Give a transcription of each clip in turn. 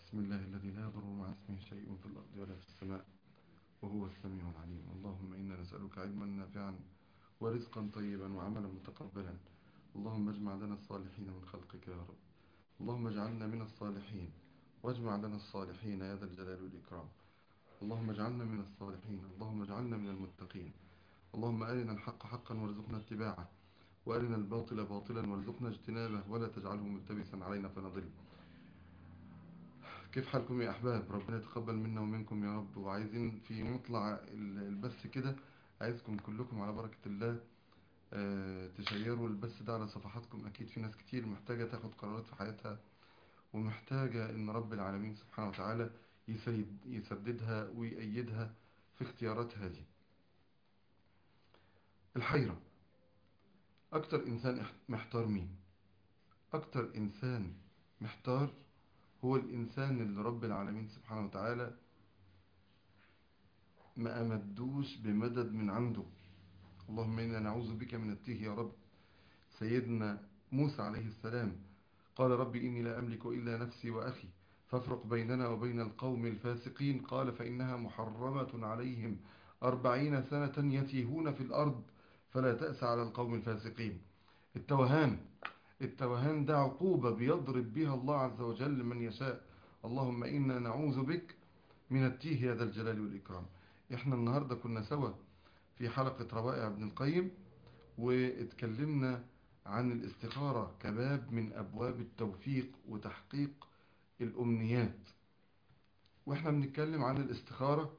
بسم الله الذي لا يضر مع اسمه شيء في الأرض ولا في السماء وهو السميع العليم اللهم إنا نسألك علما نافعا ورزقا طيبا وعملا متقبلا اللهم اجمع لنا الصالحين من خلقك يا رب اللهم اجعلنا من الصالحين واجمع لنا الصالحين يا ذا الجلال والإكرام اللهم اجعلنا من الصالحين اللهم اجعلنا من المتقين اللهم أرنا الحق حقا وارزقنا اتباعه وأرنا الباطل باطلا وارزقنا اجتنابه ولا تجعله ملتبسا علينا فنضل كيف حالكم يا أحباب ربنا يتقبل منا ومنكم يا رب وعايزين في مطلع البث كده عايزكم كلكم على بركة الله آه، تشيروا البث ده على صفحاتكم أكيد في ناس كتير محتاجة تاخد قرارات في حياتها ومحتاجة إن رب العالمين سبحانه وتعالى يسيد يسددها ويأيدها في اختياراتها دي الحيرة أكتر إنسان محتار مين أكتر إنسان محتار هو الإنسان اللي رب العالمين سبحانه وتعالى ما أمدوش بمدد من عنده اللهم إنا نعوذ بك من التيه يا رب سيدنا موسى عليه السلام قال رب إني لا أملك إلا نفسي وأخي فافرق بيننا وبين القوم الفاسقين قال فإنها محرمة عليهم أربعين سنة يتيهون في الأرض فلا تأس على القوم الفاسقين التوهان التوهان ده عقوبة بيضرب بها الله عز وجل من يشاء اللهم إنا نعوذ بك من التيه يا ذا الجلال والإكرام احنا النهاردة كنا سوا في حلقة روائع ابن القيم واتكلمنا عن الاستخارة كباب من أبواب التوفيق وتحقيق الأمنيات واحنا بنتكلم عن الاستخارة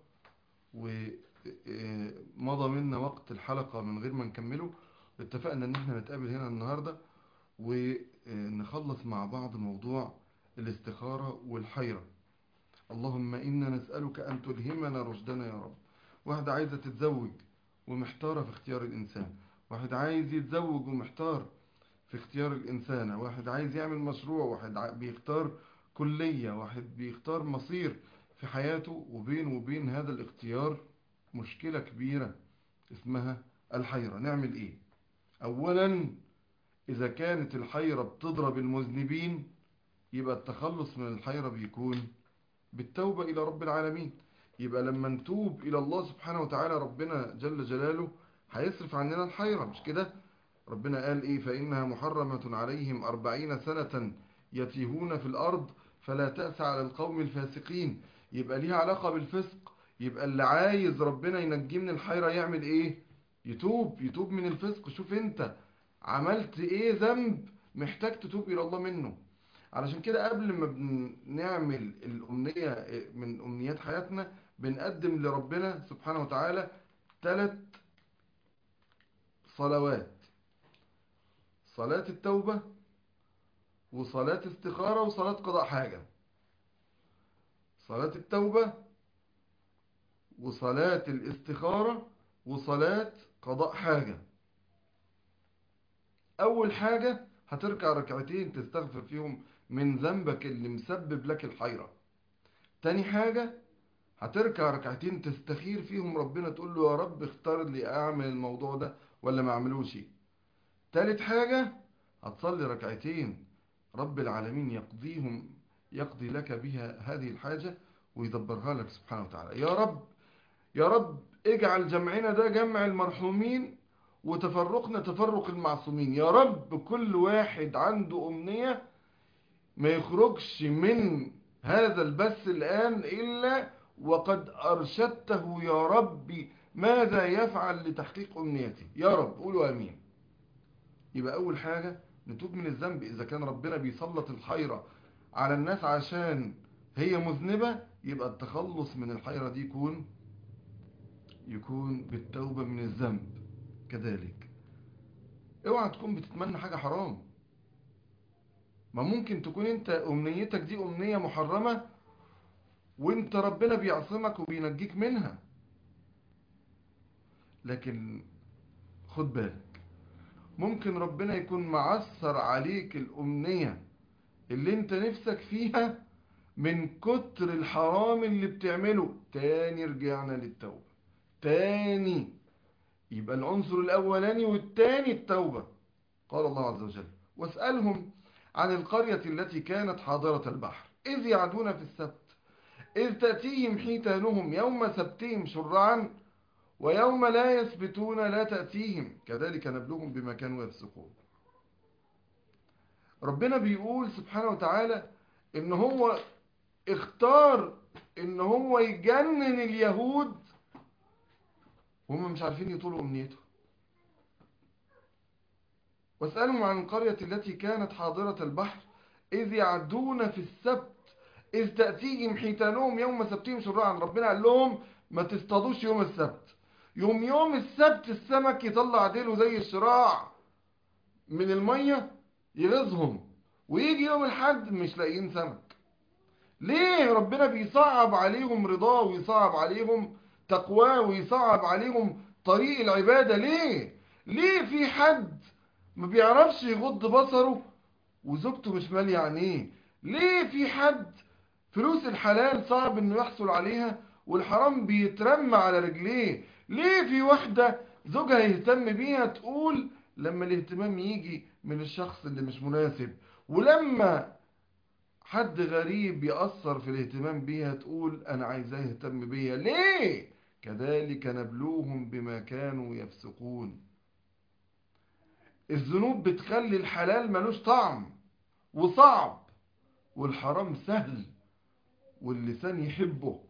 ومضى منا وقت الحلقة من غير ما نكمله اتفقنا ان احنا نتقابل هنا النهاردة ونخلص مع بعض موضوع الاستخارة والحيرة اللهم إنا نسألك أن تلهمنا رشدنا يا رب واحدة عايزة تتزوج ومحتارة في اختيار الإنسان واحد عايز يتزوج ومحتار في اختيار الإنسانة واحد عايز يعمل مشروع واحد بيختار كلية واحد بيختار مصير في حياته وبين وبين هذا الاختيار مشكلة كبيرة اسمها الحيرة نعمل ايه اولا اذا كانت الحيرة بتضرب المذنبين يبقى التخلص من الحيرة بيكون بالتوبة الى رب العالمين يبقى لما نتوب الى الله سبحانه وتعالى ربنا جل جلاله هيصرف عننا الحيرة مش كده ربنا قال ايه فإنها محرمة عليهم أربعين سنة يتيهون في الأرض فلا تأس على القوم الفاسقين يبقى ليها علاقة بالفسق يبقى اللي عايز ربنا ينجيه من الحيرة يعمل ايه يتوب يتوب من الفسق شوف انت عملت ايه ذنب محتاج تتوب الى الله منه علشان كده قبل ما بنعمل الامنية من امنيات حياتنا بنقدم لربنا سبحانه وتعالى ثلاث صلوات صلاة التوبة وصلاة استخارة وصلاة قضاء حاجة صلاة التوبة وصلاة الاستخارة وصلاة قضاء حاجة أول حاجة هتركع ركعتين تستغفر فيهم من ذنبك اللي مسبب لك الحيرة تاني حاجة هتركع ركعتين تستخير فيهم ربنا تقول له يا رب اختار لي أعمل الموضوع ده ولا ما أعملوش تالت حاجة هتصلي ركعتين رب العالمين يقضيهم يقضي لك بها هذه الحاجة ويدبرها لك سبحانه وتعالى يا رب يا رب اجعل جمعنا ده جمع المرحومين وتفرقنا تفرق المعصومين يا رب كل واحد عنده أمنية ما يخرجش من هذا البث الآن إلا وقد أرشدته يا ربي ماذا يفعل لتحقيق أمنيته يا رب قولوا أمين يبقى أول حاجة نتوب من الذنب إذا كان ربنا بيسلط الحيرة على الناس عشان هي مذنبة يبقى التخلص من الحيرة دي يكون يكون بالتوبة من الذنب كذلك اوعى تكون بتتمنى حاجة حرام ما ممكن تكون انت امنيتك دي امنية محرمة وانت ربنا بيعصمك وبينجيك منها لكن خد بالك ممكن ربنا يكون معثر عليك الامنية اللي انت نفسك فيها من كتر الحرام اللي بتعمله تاني رجعنا للتوبة تاني يبقى العنصر الأولاني والتاني التوبة قال الله عز وجل واسألهم عن القرية التي كانت حاضرة البحر إذ يعدون في السبت إذ تأتيهم حيتانهم يوم سبتهم شرعا ويوم لا يثبتون لا تأتيهم كذلك نبلوهم بما كانوا يفسقون ربنا بيقول سبحانه وتعالى ان هو اختار ان هو يجنن اليهود وهم مش عارفين يطولوا امنيته واسألهم عن القرية التي كانت حاضرة البحر إذ يعدون في السبت إذ تأتيهم حيتانهم يوم سبتهم شرعا ربنا قال لهم ما تصطادوش يوم السبت يوم يوم السبت السمك يطلع ديله زي الشراع من المية يغيظهم ويجي يوم الحد مش لاقيين سمك ليه ربنا بيصعب عليهم رضاه ويصعب عليهم تقواه ويصعب عليهم طريق العبادة ليه ليه في حد ما بيعرفش يغض بصره وزوجته مش مالية عينيه ليه في حد فلوس الحلال صعب انه يحصل عليها والحرام بيترمى على رجليه ليه في واحدة زوجها يهتم بيها تقول لما الاهتمام يجي من الشخص اللي مش مناسب ولما حد غريب يأثر في الاهتمام بيها تقول أنا عايزاه يهتم بيها ليه؟ كذلك نبلوهم بما كانوا يفسقون الذنوب بتخلي الحلال ملوش طعم وصعب والحرام سهل واللسان يحبه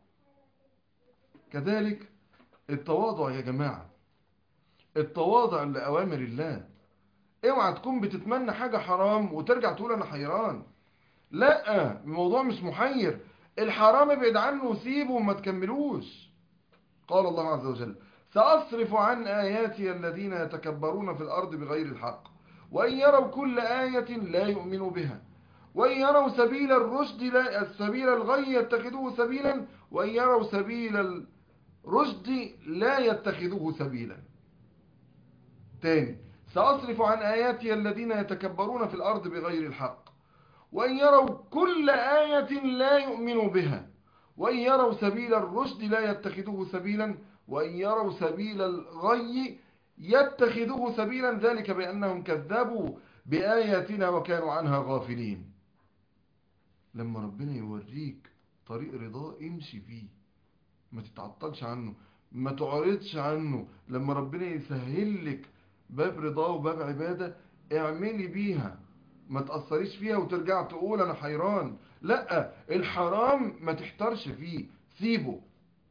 كذلك التواضع يا جماعة التواضع لأوامر الله اوعى تكون بتتمنى حاجة حرام وترجع تقول انا حيران لا الموضوع مش محير الحرام ابعد عنه وسيبه وما تكملوش قال الله عز وجل سأصرف عن آياتي الذين يتكبرون في الأرض بغير الحق وإن يروا كل آية لا يؤمنوا بها وإن يروا سبيل الرشد لا سبيل الغي يتخذوه سبيلا وإن يروا سبيل الرشد لا يتخذوه سبيلا تاني سأصرف عن آياتي الذين يتكبرون في الأرض بغير الحق وإن يروا كل آية لا يؤمنوا بها وإن يروا سبيل الرشد لا يتخذوه سبيلا وإن يروا سبيل الغي يتخذوه سبيلا ذلك بأنهم كذبوا بآياتنا وكانوا عنها غافلين لما ربنا يوريك طريق رضاه امشي فيه ما تتعطلش عنه ما تعرضش عنه لما ربنا يسهل لك باب رضاه وباب عبادة اعملي بيها ما تأثريش فيها وترجع تقول انا حيران لا الحرام ما تحترش فيه سيبه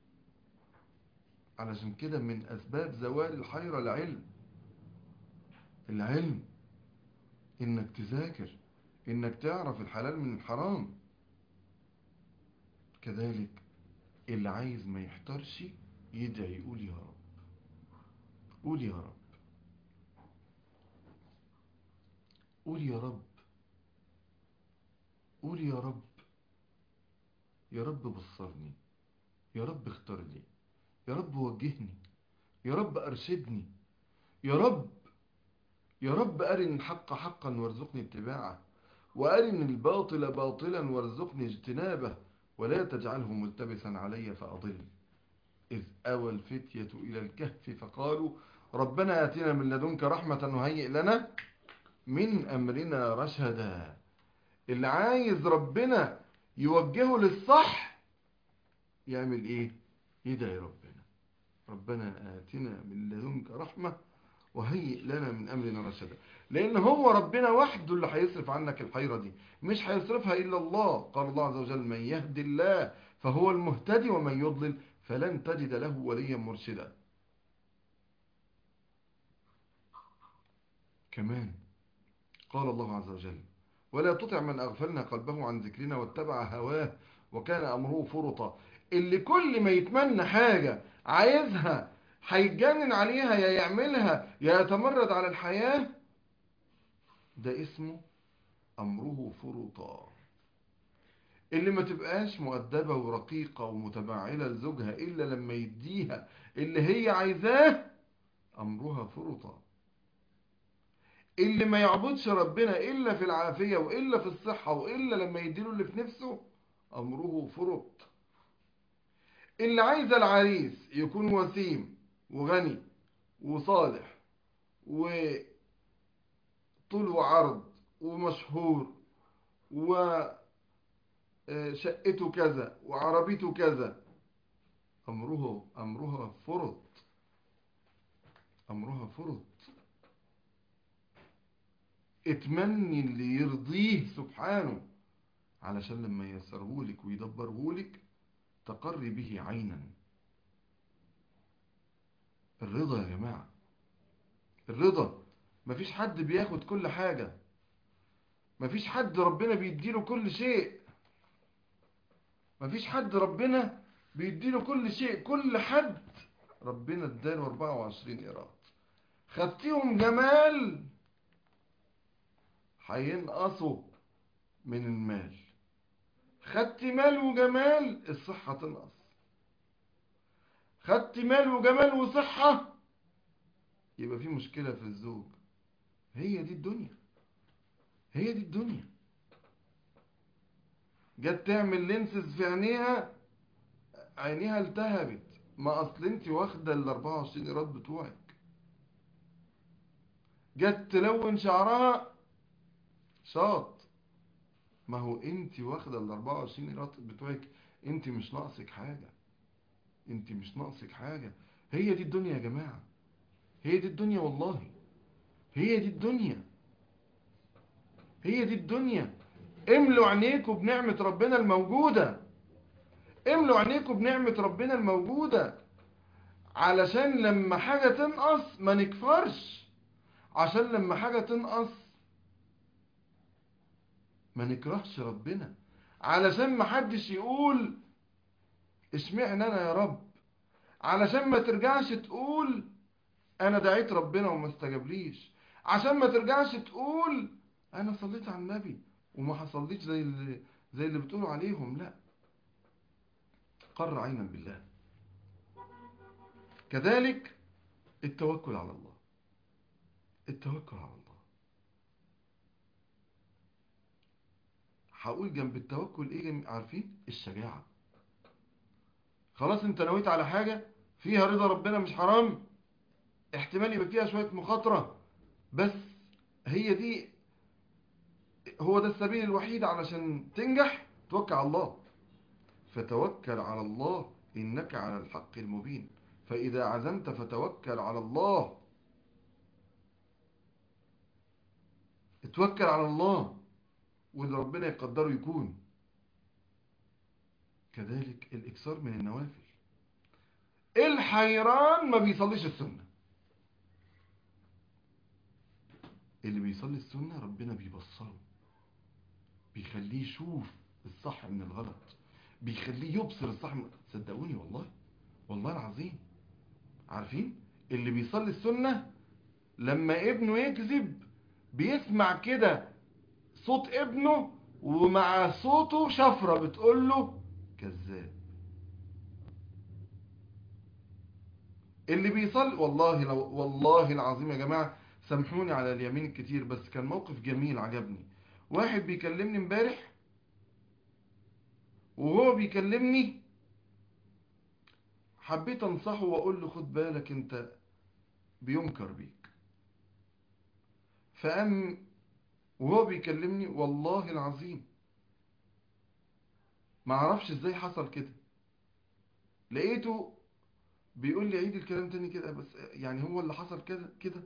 علشان كده من اسباب زوال الحيرة العلم العلم انك تذاكر انك تعرف الحلال من الحرام كذلك اللي عايز ما يحترش يدعي يقول يا رب قول يا رب قول يا رب قول يا رب يا رب بصرني يا رب اختار لي يا رب وجهني يا رب ارشدني يا رب يا رب أرن الحق حقا وارزقني اتباعه وأرن الباطل باطلا وارزقني اجتنابه ولا تجعله ملتبسا علي فأضل إذ أوى الفتية إلى الكهف فقالوا ربنا آتنا من لدنك رحمة وهيئ لنا من أمرنا رشدا اللي عايز ربنا يوجهه للصح يعمل إيه يدعي ربنا ربنا آتنا من لدنك رحمة وهيئ لنا من أمرنا رشدا لأن هو ربنا وحده اللي هيصرف عنك الحيرة دي مش هيصرفها إلا الله قال الله عز وجل من يهدي الله فهو المهتدي ومن يضلل فلن تجد له وليا مرشدا كمان قال الله عز وجل ولا تطع من أغفلنا قلبه عن ذكرنا واتبع هواه وكان أمره فرطا اللي كل ما يتمنى حاجة عايزها هيتجنن عليها يا يعملها يا يتمرد على الحياة ده اسمه أمره فرطا اللي ما تبقاش مؤدبة ورقيقة ومتبعلة لزوجها إلا لما يديها اللي هي عايزاه أمرها فرطا اللي ما يعبدش ربنا إلا في العافية وإلا في الصحة وإلا لما يديله اللي في نفسه أمره فرط اللي عايز العريس يكون وسيم وغني وصالح وطول وعرض ومشهور آه، شقته كذا وعربيته كذا أمره أمرها فرط أمرها فرط اتمني اللي يرضيه سبحانه علشان لما ييسرهولك ويدبرهولك تقري به عينا الرضا يا جماعة الرضا مفيش حد بياخد كل حاجة مفيش حد ربنا بيديله كل شيء مفيش حد ربنا بيديله كل شيء كل حد ربنا اداله 24 قيراط خدتيهم جمال هينقصوا من المال خدت مال وجمال الصحة تنقص خدت مال وجمال وصحة يبقى في مشكلة في الزوج هي دي الدنيا هي دي الدنيا جت تعمل لينسز في عينيها عينيها التهبت ما اصل انت واخده ال 24 ايراد بتوعك جت تلون شعرها شاط ما هو انت واخده ال 24 ايراد بتوعك انت مش ناقصك حاجه انت مش ناقصك حاجه هي دي الدنيا يا جماعه هي دي الدنيا والله هي دي الدنيا هي دي الدنيا املوا عينيكم بنعمة ربنا الموجودة املوا عينيكم بنعمة ربنا الموجودة علشان لما حاجة تنقص ما نكفرش عشان لما حاجة تنقص ما نكرهش ربنا علشان ما حدش يقول اشمعنى انا يا رب علشان ما ترجعش تقول انا دعيت ربنا وما استجابليش عشان ما ترجعش تقول انا صليت على النبي وما حصليش زي اللي زي اللي بتقولوا عليهم لا قر عينا بالله كذلك التوكل على الله التوكل على الله هقول جنب التوكل ايه جنب عارفين الشجاعة خلاص انت نويت على حاجة فيها رضا ربنا مش حرام احتمال يبقى فيها شوية مخاطرة بس هي دي هو ده السبيل الوحيد علشان تنجح توكل على الله فتوكل على الله إنك على الحق المبين فإذا عزمت فتوكل على الله اتوكل على الله واللي ربنا يقدره يكون كذلك الإكثار من النوافل الحيران ما بيصليش السنة اللي بيصلي السنة ربنا بيبصره بيخليه يشوف الصح من الغلط بيخليه يبصر الصح من صدقوني والله والله العظيم عارفين اللي بيصلي السنة لما ابنه يكذب بيسمع كده صوت ابنه ومع صوته شفرة بتقول له كذاب اللي بيصلي والله لو والله العظيم يا جماعة سامحوني على اليمين الكتير بس كان موقف جميل عجبني واحد بيكلمني امبارح وهو بيكلمني حبيت انصحه واقول له خد بالك انت بينكر بيك فقام وهو بيكلمني والله العظيم ما اعرفش ازاي حصل كده لقيته بيقول لي عيد الكلام تاني كده بس يعني هو اللي حصل كده كده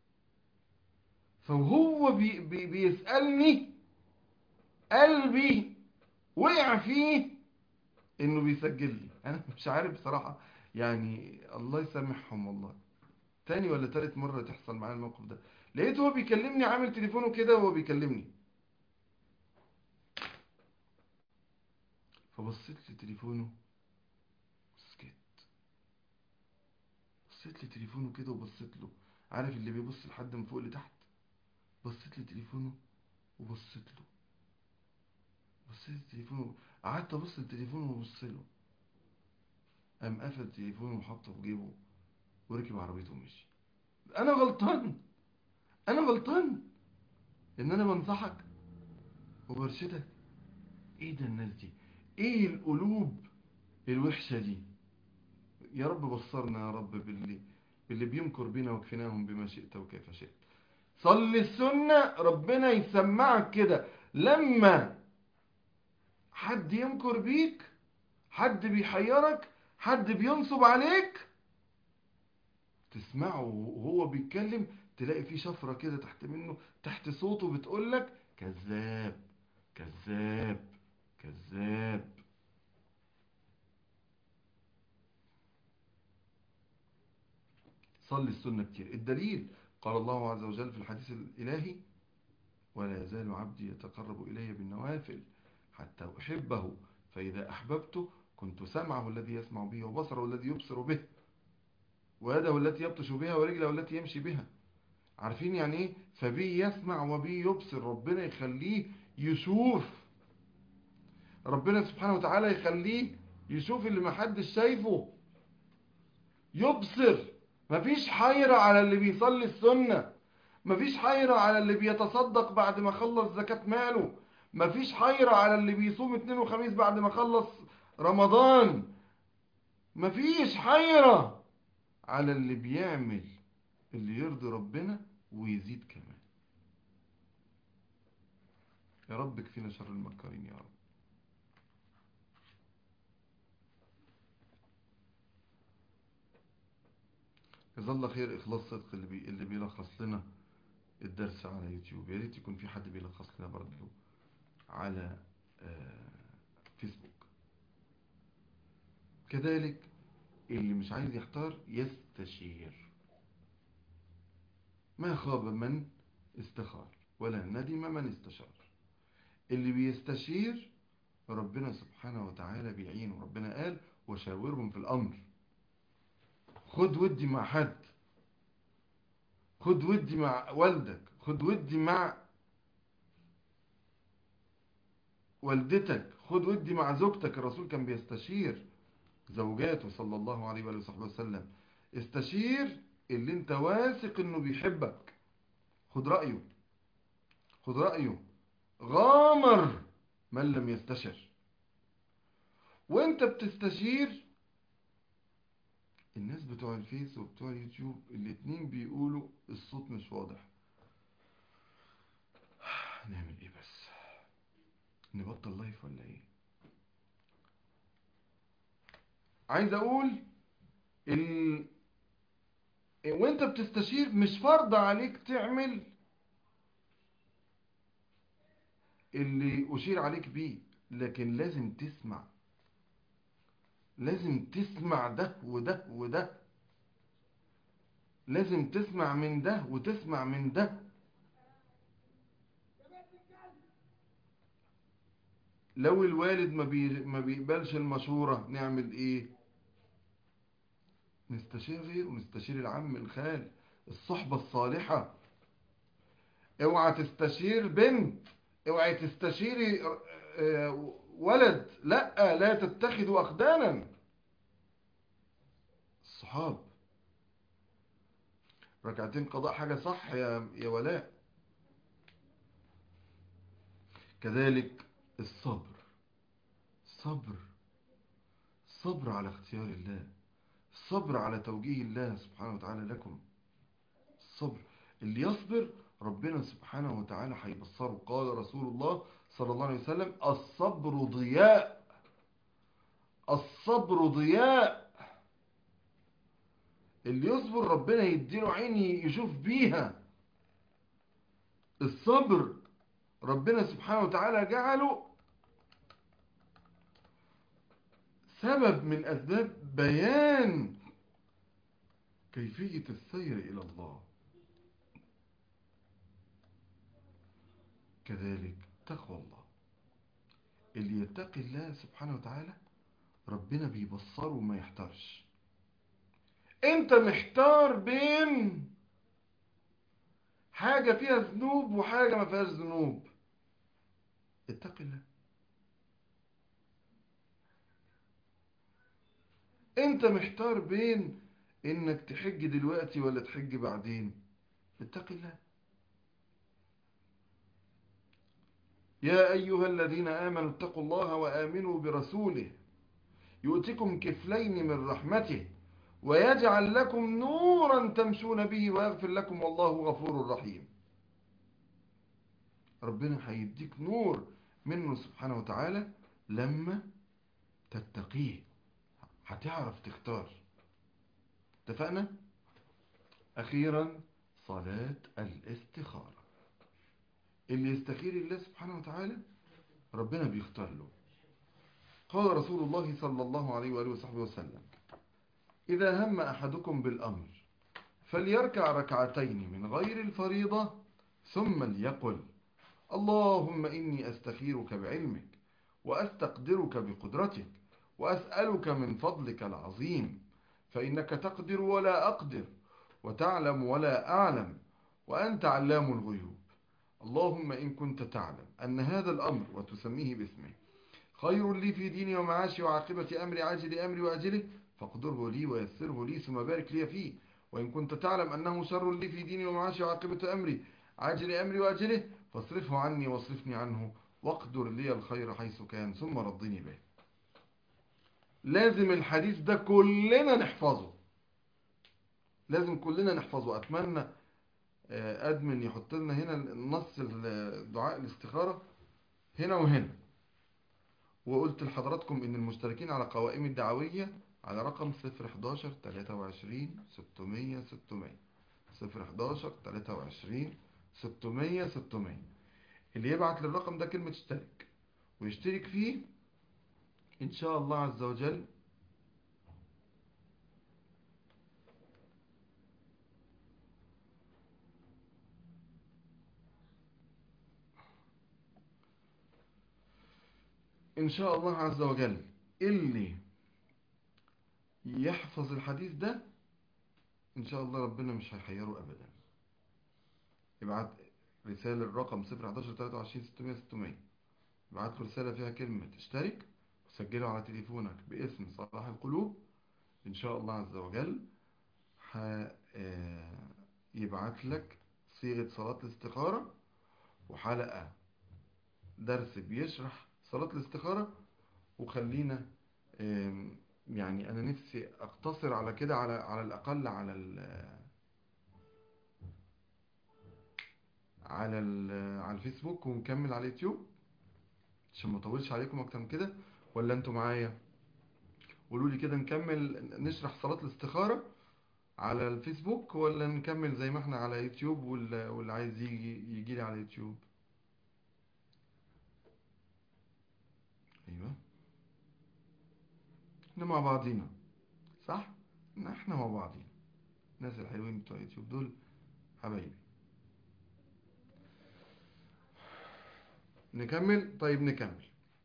فهو بي بي بيسألني قلبي وقع فيه انه بيسجل لي انا مش عارف بصراحة يعني الله يسامحهم والله تاني ولا تالت مرة تحصل معايا الموقف ده لقيته هو بيكلمني عامل تليفونه كده وهو بيكلمني فبصيت لتليفونه سكت بصيت لتليفونه كده وبصيت له عارف اللي بيبص لحد من فوق لتحت بصيت لتليفونه وبصيت له بصيت لتليفونه قعدت ابص لتليفونه وابص له قام قفل تليفونه وحطه في جيبه وركب عربيته ومشي انا غلطان انا غلطان ان انا بنصحك وبرشدك ايه ده الناس دي ايه القلوب الوحشة دي يا رب بصرنا يا رب باللي باللي بيمكر بينا وكفناهم بما شئت وكيف شئت صلي السنة ربنا يسمعك كده لما حد يمكر بيك حد بيحيرك حد بينصب عليك تسمعه وهو بيتكلم تلاقي فيه شفرة كده تحت منه تحت صوته بتقولك كذاب كذاب كذاب صلي السنة كتير الدليل قال الله عز وجل في الحديث الإلهي ولا يزال عبدي يتقرب إلي بالنوافل حتى أحبه فإذا أحببته كنت سمعه الذي يسمع به وبصره الذي يبصر به ويده التي يبطش بها ورجله التي يمشي بها عارفين يعني ايه فبي يسمع وبي يبصر ربنا يخليه يشوف ربنا سبحانه وتعالى يخليه يشوف اللي محدش شايفه يبصر مفيش حيرة على اللي بيصلي السنة مفيش حيرة على اللي بيتصدق بعد ما خلص زكاة ماله مفيش حيرة على اللي بيصوم اثنين وخميس بعد ما خلص رمضان مفيش حيرة على اللي بيعمل اللي يرضي ربنا ويزيد كمان يا رب كفينا شر المكارين يا رب يظل خير إخلاص صدق اللي, بي... اللي بيلخص لنا الدرس على يوتيوب يا ريت يكون في حد بيلخص لنا برضه على آه فيسبوك كذلك اللي مش عايز يحتار يستشير ما خاب من استخار ولا ندم من استشار اللي بيستشير ربنا سبحانه وتعالى بيعينه ربنا قال وشاورهم في الأمر خد ودي مع حد خد ودي مع والدك خد ودي مع والدتك خد ودي مع زوجتك الرسول كان بيستشير زوجاته صلى الله عليه وآله وصحبه وسلم استشير اللي انت واثق انه بيحبك خد رأيه خد رأيه غامر من لم يستشر وانت بتستشير الناس بتوع الفيس وبتوع اليوتيوب الاتنين بيقولوا الصوت مش واضح نعمل ايه بس نبطل لايف ولا ايه عايز اقول ال... وانت بتستشير مش فرض عليك تعمل اللي اشير عليك بيه لكن لازم تسمع لازم تسمع ده وده وده لازم تسمع من ده وتسمع من ده لو الوالد ما, بي... ما بيقبلش المشورة نعمل ايه نستشير غيره نستشير العم الخال الصحبة الصالحة اوعى تستشير بنت اوعى تستشيري ولد لا لا تتخذوا اخدانا الصحاب ركعتين قضاء حاجة صح يا يا ولاء كذلك الصبر صبر صبر على اختيار الله الصبر على توجيه الله سبحانه وتعالى لكم الصبر اللي يصبر ربنا سبحانه وتعالى هيبصره قال رسول الله صلى الله عليه وسلم الصبر ضياء الصبر ضياء اللي يصبر ربنا يديله عين يشوف بيها الصبر ربنا سبحانه وتعالى جعله سبب من أسباب بيان كيفية السير إلى الله كذلك تقوى الله اللي يتقي الله سبحانه وتعالى ربنا بيبصره وما يحتارش انت محتار بين حاجة فيها ذنوب وحاجة ما فيهاش ذنوب اتق الله انت محتار بين انك تحج دلوقتي ولا تحج بعدين اتق الله يا أيها الذين آمنوا اتقوا الله وآمنوا برسوله يؤتكم كفلين من رحمته ويجعل لكم نورا تمشون به ويغفر لكم والله غفور رحيم ربنا هيديك نور منه سبحانه وتعالى لما تتقيه هتعرف تختار اتفقنا اخيرا صلاة الاستخارة اللي يستخير الله سبحانه وتعالى ربنا بيختار له قال رسول الله صلى الله عليه وآله وصحبه وسلم إذا هم أحدكم بالأمر فليركع ركعتين من غير الفريضة ثم ليقل اللهم إني أستخيرك بعلمك وأستقدرك بقدرتك وأسألك من فضلك العظيم فإنك تقدر ولا أقدر وتعلم ولا أعلم وأنت علام الغيوب اللهم إن كنت تعلم أن هذا الأمر وتسميه باسمه خير لي في ديني ومعاشي وعاقبة أمري عاجل أمري وأجله فاقدره لي ويسره لي ثم بارك لي فيه وإن كنت تعلم أنه شر لي في ديني ومعاشي وعاقبة أمري عاجل أمري وأجله فاصرفه عني واصرفني عنه واقدر لي الخير حيث كان ثم رضني به لازم الحديث ده كلنا نحفظه لازم كلنا نحفظه أتمنى أدمن يحط لنا هنا نص دعاء الاستخارة هنا وهنا وقلت لحضراتكم ان المشتركين على قوائم الدعوية على رقم 011 23 600 600 011 23 600 600 اللي يبعت للرقم ده كلمة اشترك ويشترك فيه ان شاء الله عز وجل ان شاء الله عز وجل اللي يحفظ الحديث ده ان شاء الله ربنا مش هيحيره ابدا ابعت رسالة الرقم 011 23 600 600 ابعت له رسالة فيها كلمة اشترك وسجله على تليفونك باسم صلاح القلوب ان شاء الله عز وجل يبعت لك صيغة صلاة الاستخارة وحلقة درس بيشرح صلاة الاستخارة وخلينا يعني أنا نفسي أقتصر على كده على على الأقل على ال على ال على الفيسبوك ونكمل على اليوتيوب عشان ما اطولش عليكم أكتر من كده ولا أنتوا معايا قولوا لي كده نكمل نشرح صلاة الاستخارة على الفيسبوك ولا نكمل زي ما احنا على يوتيوب واللي عايز يجي يجي لي على يوتيوب ايوه احنا مع بعضينا صح احنا مع بعضينا الناس الحلوين بتوع يوتيوب دول حبايبي نكمل طيب نكمل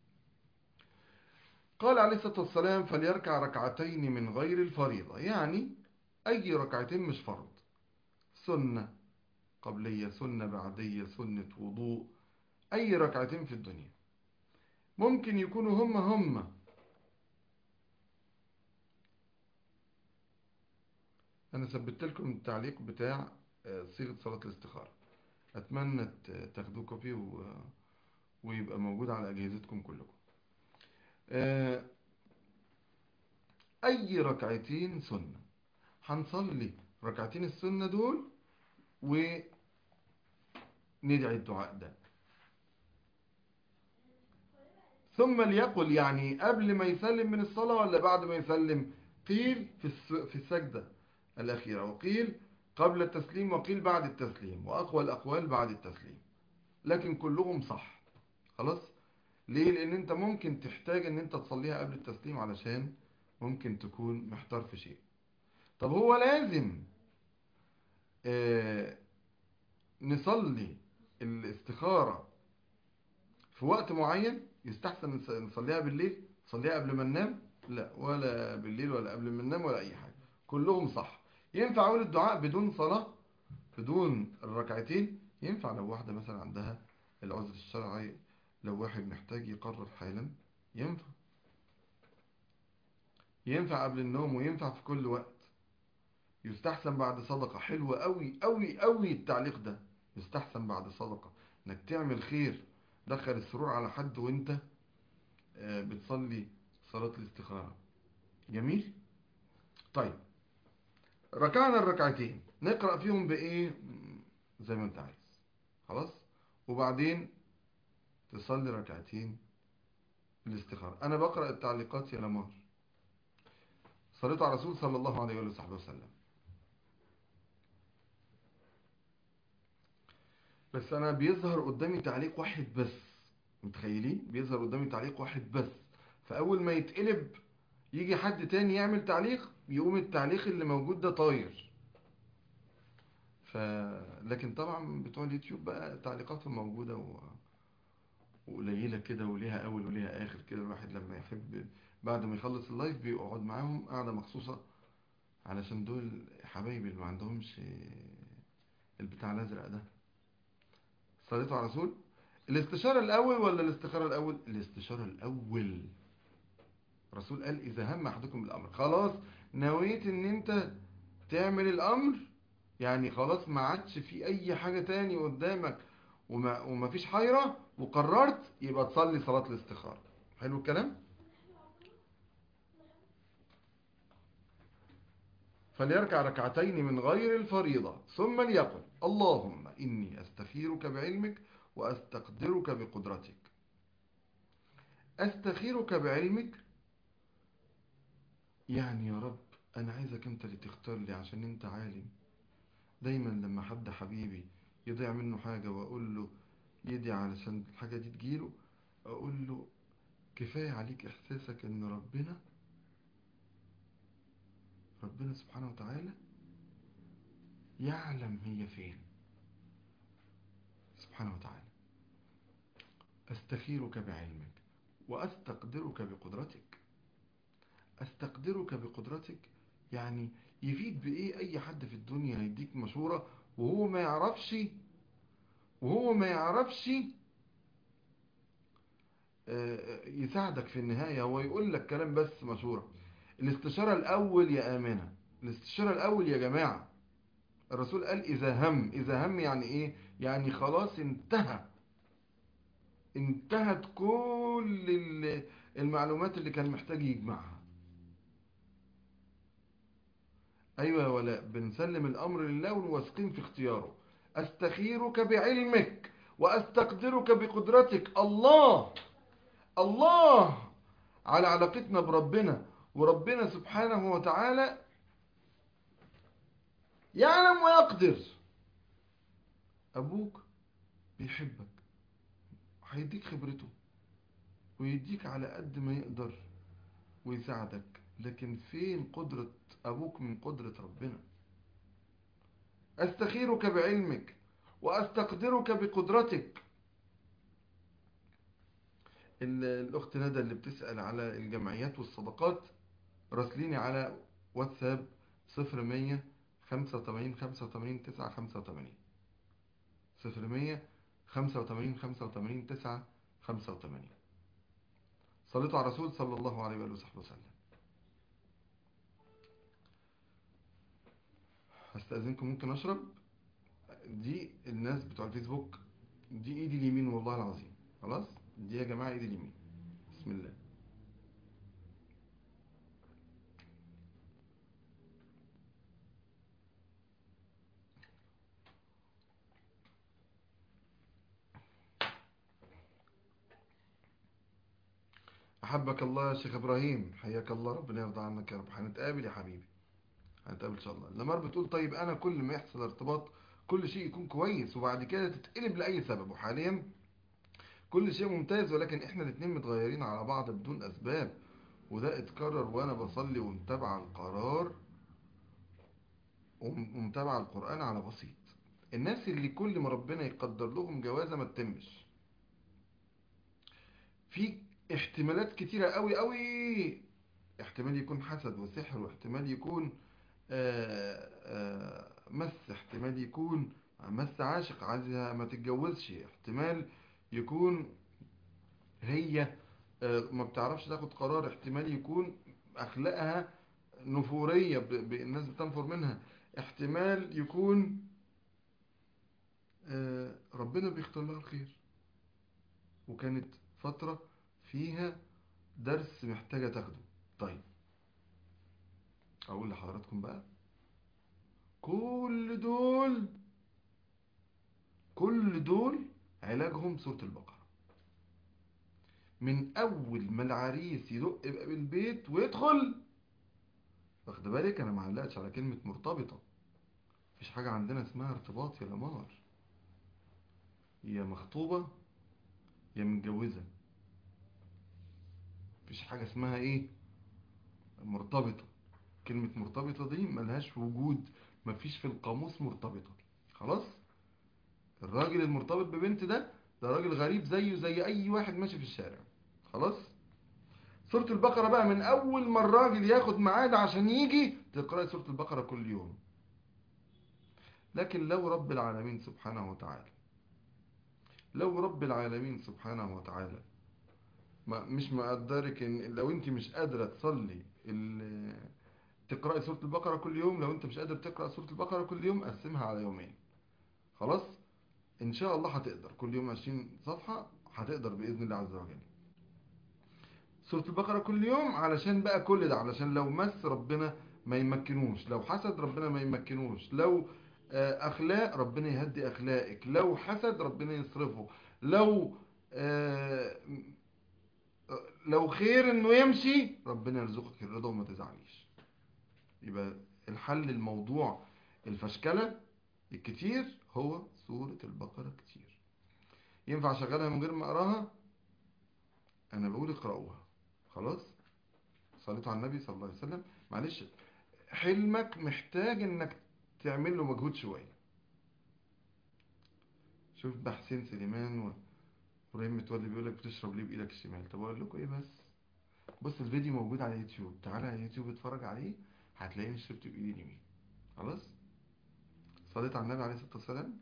قال عليه الصلاة والسلام فليركع ركعتين من غير الفريضة يعني أي ركعتين مش فرض سنة قبلية سنة بعدية سنة وضوء أي ركعتين في الدنيا ممكن يكونوا هم هم أنا ثبت لكم التعليق بتاع صيغة صلاة الاستخارة أتمنى تاخدوه كوبي و... ويبقى موجود على أجهزتكم كلكم أي ركعتين سنة هنصلي ركعتين السنة دول وندعي الدعاء ده ثم ليقل يعني قبل ما يسلم من الصلاة ولا بعد ما يسلم قيل في في السجدة الأخيرة وقيل قبل التسليم وقيل بعد التسليم وأقوى الأقوال بعد التسليم لكن كلهم صح خلاص ليه لأن أنت ممكن تحتاج أن أنت تصليها قبل التسليم علشان ممكن تكون محتار في شيء طب هو لازم آه نصلي الاستخارة في وقت معين يستحسن نصليها بالليل نصليها قبل ما ننام لا ولا بالليل ولا قبل ما ننام ولا أي حاجة كلهم صح ينفع أقول الدعاء بدون صلاة بدون الركعتين ينفع لو واحدة مثلا عندها العذر الشرعي لو واحد محتاج يقرر حالا ينفع ينفع قبل النوم وينفع في كل وقت يستحسن بعد صدقة حلوة قوي قوي قوي التعليق ده يستحسن بعد صدقة انك تعمل خير دخل السرور على حد وانت بتصلي صلاة الاستخارة جميل طيب ركعنا الركعتين نقرأ فيهم بإيه زي ما انت عايز خلاص وبعدين تصلي ركعتين الاستخارة أنا بقرأ التعليقات يا لمار صليتوا على رسول صلى الله عليه وآله وصحبه وسلم بس أنا بيظهر قدامي تعليق واحد بس متخيلين بيظهر قدامي تعليق واحد بس فأول ما يتقلب يجي حد تاني يعمل تعليق يقوم التعليق اللي موجود ده طاير ف... لكن طبعا بتوع اليوتيوب بقى تعليقاتهم موجودة و... وقليلة كده وليها أول وليها آخر كده الواحد لما يحب بعد ما يخلص اللايف بيقعد معاهم قاعدة مخصوصة علشان دول حبايبي اللي ما عندهمش البتاع الأزرق ده صليتوا على رسول الاستشارة الأول ولا الاستخارة الأول الاستشارة الأول الرسول قال إذا هم أحدكم بالأمر خلاص نويت إن أنت تعمل الأمر يعني خلاص ما عادش في أي حاجة تاني قدامك وما, وما فيش حيرة وقررت يبقى تصلي صلاة الاستخارة حلو الكلام فليركع ركعتين من غير الفريضة ثم ليقل اللهم إني أستخيرك بعلمك وأستقدرك بقدرتك أستخيرك بعلمك يعني يا رب أنا عايزك أنت اللي تختار لي عشان أنت عالم دايما لما حد حبيبي يضيع منه حاجة وأقول له يدي علشان الحاجة دي تجيله أقول له كفاية عليك إحساسك إن ربنا ربنا سبحانه وتعالى يعلم هي فين سبحانه وتعالى أستخيرك بعلمك وأستقدرك بقدرتك أستقدرك بقدرتك يعني يفيد بإيه أي حد في الدنيا هيديك مشورة وهو ما يعرفش وهو ما يعرفش يساعدك في النهاية هو يقول لك كلام بس مشورة الاستشارة الأول يا آمنة الاستشارة الأول يا جماعة الرسول قال إذا هم إذا هم يعني إيه يعني خلاص انتهى انتهت كل المعلومات اللي كان محتاج يجمعها أيوة ولا بنسلم الأمر لله ونواثقين في اختياره أستخيرك بعلمك وأستقدرك بقدرتك الله الله على علاقتنا بربنا وربنا سبحانه وتعالى يعلم ويقدر أبوك بيحبك هيديك خبرته ويديك على قد ما يقدر ويساعدك لكن فين قدرة أبوك من قدرة ربنا أستخيرك بعلمك وأستقدرك بقدرتك الأخت ندى اللي بتسأل على الجمعيات والصدقات راسليني على واتساب صفر مية خمسة وتمانين خمسة وتمانين تسعة خمسة وتمانين صفر مية خمسة وتمانين خمسة وتمانين تسعة خمسة وتمانين صليتوا على رسول صلى الله عليه وآله وصحبه وسلم هستأذنكم ممكن أشرب دي الناس بتوع الفيسبوك دي ايدي اليمين والله العظيم خلاص دي يا جماعة ايدي اليمين بسم الله أحبك الله يا شيخ إبراهيم حياك الله ربنا يرضى عنك يا رب هنتقابل يا حبيبي هنتقابل إن شاء الله لمار بتقول طيب أنا كل ما يحصل ارتباط كل شيء يكون كويس وبعد كده تتقلب لأي سبب وحاليا كل شيء ممتاز ولكن احنا الاتنين متغيرين على بعض بدون أسباب وده اتكرر وأنا بصلي ومتابع القرار ومتابع القرآن على بسيط الناس اللي كل ما ربنا يقدر لهم جوازة ما تتمش في احتمالات كتيرة قوي قوي احتمال يكون حسد وسحر واحتمال يكون آآ آآ مس احتمال يكون مس عاشق عايزها ما تتجوزش احتمال يكون هي ما بتعرفش تاخد قرار احتمال يكون اخلاقها نفورية الناس بتنفر منها احتمال يكون ربنا بيختار لها الخير وكانت فترة فيها درس محتاجة تاخده طيب اقول لحضراتكم بقى كل دول كل دول علاجهم سورة البقرة من اول ما العريس يدق باب البيت ويدخل واخد بالك انا ما علقتش على كلمة مرتبطة مفيش حاجة عندنا اسمها ارتباط يا لمار يا مخطوبة يا متجوزة مفيش حاجة اسمها ايه مرتبطة كلمة مرتبطة دي ملهاش وجود مفيش في القاموس مرتبطة خلاص الراجل المرتبط ببنت ده ده راجل غريب زيه زي اي واحد ماشي في الشارع خلاص سورة البقرة بقى من اول ما الراجل ياخد ميعاد عشان يجي تقرأي سورة البقرة كل يوم لكن لو رب العالمين سبحانه وتعالى لو رب العالمين سبحانه وتعالى ما مش مقدرك ان لو انت مش قادرة تصلي ال- تقرأي سورة البقرة كل يوم لو انت مش قادر تقرأ سورة البقرة كل يوم قسمها على يومين خلاص ان شاء الله هتقدر كل يوم 20 صفحة هتقدر بإذن الله عز وجل سورة البقرة كل يوم علشان بقى كل ده علشان لو مس ربنا ما يمكنوش لو حسد ربنا ما يمكنوش لو آه، اخلاق ربنا يهدي اخلاقك لو حسد ربنا يصرفه لو آه، لو خير انه يمشي ربنا يرزقك الرضا وما تزعليش يبقى الحل الموضوع الفشكلة الكتير هو سورة البقرة كتير ينفع اشغلها من غير ما اقراها انا بقول اقرأوها خلاص صليتوا على النبي صلى الله عليه وسلم معلش حلمك محتاج انك تعمل له مجهود شوية شوف ده حسين سليمان و... ابراهيم متولي بيقول لك بتشرب ليه بايدك الشمال طب اقول لكم ايه بس بص الفيديو موجود على يوتيوب تعالى على يوتيوب اتفرج عليه هتلاقيني شربت بايدي اليمين خلاص صليت على النبي عليه الصلاه والسلام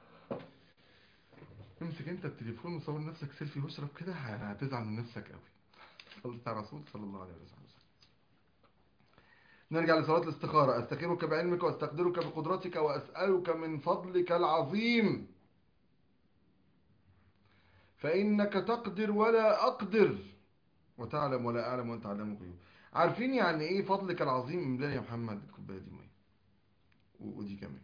امسك انت التليفون وصور نفسك سيلفي واشرب كده هتزعل من نفسك قوي صليت على الرسول صلى الله عليه وسلم نرجع لصلاة الاستخارة أستخيرك بعلمك وأستقدرك بقدرتك وأسألك من فضلك العظيم فإنك تقدر ولا أقدر وتعلم ولا أعلم وأنت علام الغيوب عارفين يعني إيه فضلك العظيم املأ يا محمد الكوباية دي مية و- ودي كمان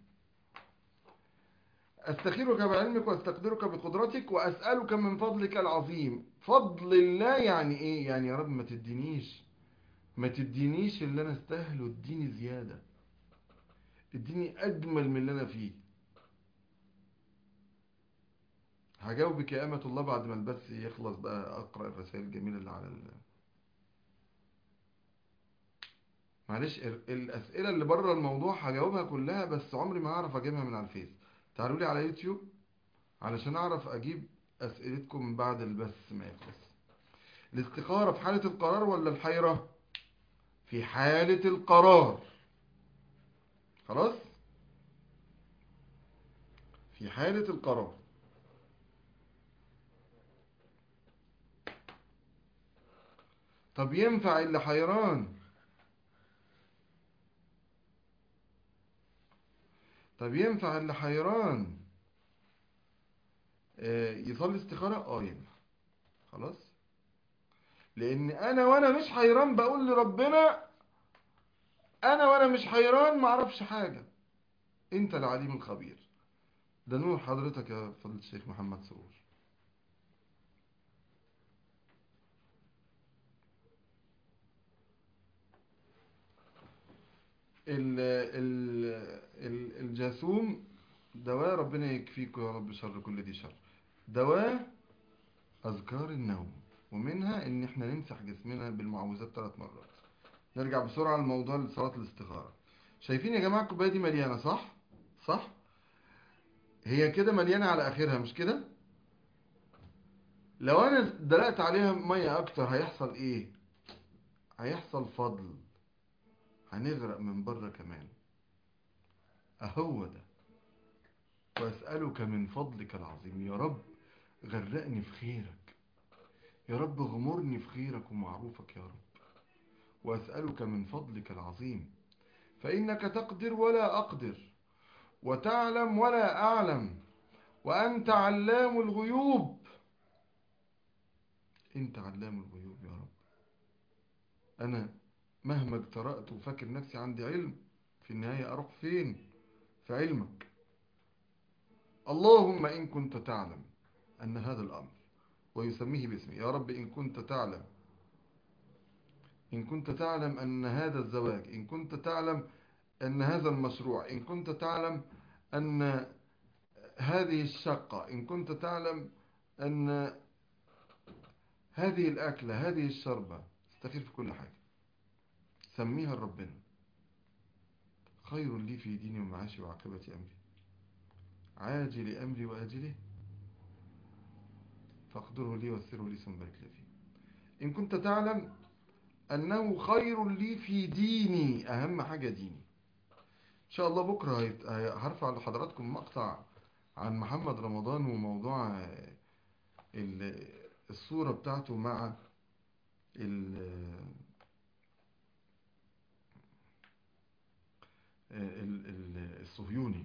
أستخيرك بعلمك وأستقدرك بقدرتك وأسألك من فضلك العظيم فضل الله يعني إيه يعني يا رب ما تدينيش ما تدينيش اللي أنا استاهله اديني زيادة اديني أجمل من اللي أنا فيه هجاوبك يا أمة الله بعد ما البث يخلص بقى أقرأ الرسائل الجميلة اللي على ال... معلش ال- الأسئلة اللي بره الموضوع هجاوبها كلها بس عمري ما هعرف أجيبها من على الفيس تعالوا لي على يوتيوب علشان أعرف أجيب أسئلتكم بعد البث ما يخلص الاستخارة في حالة القرار ولا الحيرة في حالة القرار خلاص في حالة القرار طب ينفع اللي حيران طب ينفع اللي حيران آه، يصلي استخارة اه ينفع خلاص لان انا وانا مش حيران بقول لربنا انا وانا مش حيران معرفش حاجة انت العليم الخبير ده نور حضرتك يا فضيلة الشيخ محمد سرور ال ال ال الجاسوم دواء ربنا يكفيكم يا رب شر كل دي شر دواء أذكار النوم ومنها إن إحنا نمسح جسمنا بالمعوذات ثلاث مرات نرجع بسرعة لموضوع صلاة الاستخارة شايفين يا جماعة الكوباية دي مليانة صح؟ صح؟ هي كده مليانة على آخرها مش كده؟ لو أنا دلقت عليها مية أكتر هيحصل إيه؟ هيحصل فضل هنغرق من بره كمان أهو ده وأسألك من فضلك العظيم يا رب غرقني في خيرك يا رب غمرني في خيرك ومعروفك يا رب وأسألك من فضلك العظيم فإنك تقدر ولا أقدر وتعلم ولا أعلم وأنت علام الغيوب أنت علام الغيوب يا رب أنا مهما اجترأت وفاكر نفسي عندي علم في النهاية أروح فين في علمك اللهم إن كنت تعلم أن هذا الأمر ويسميه باسمه يا رب إن كنت تعلم إن كنت تعلم أن هذا الزواج إن كنت تعلم أن هذا المشروع إن كنت تعلم أن هذه الشقة إن كنت تعلم أن هذه الأكلة هذه الشربة استخير في كل حاجة سميها لربنا خير لي في ديني ومعاشي وعاقبة أمري عاجل أمري وآجله فاقدره لي ويسره لي ثم بارك لي فيه إن كنت تعلم أنه خير لي في ديني أهم حاجة ديني إن شاء الله بكرة هيت- هي- هرفع لحضراتكم مقطع عن محمد رمضان وموضوع آه، ال- الصورة بتاعته مع ال- ال- ال- الصهيوني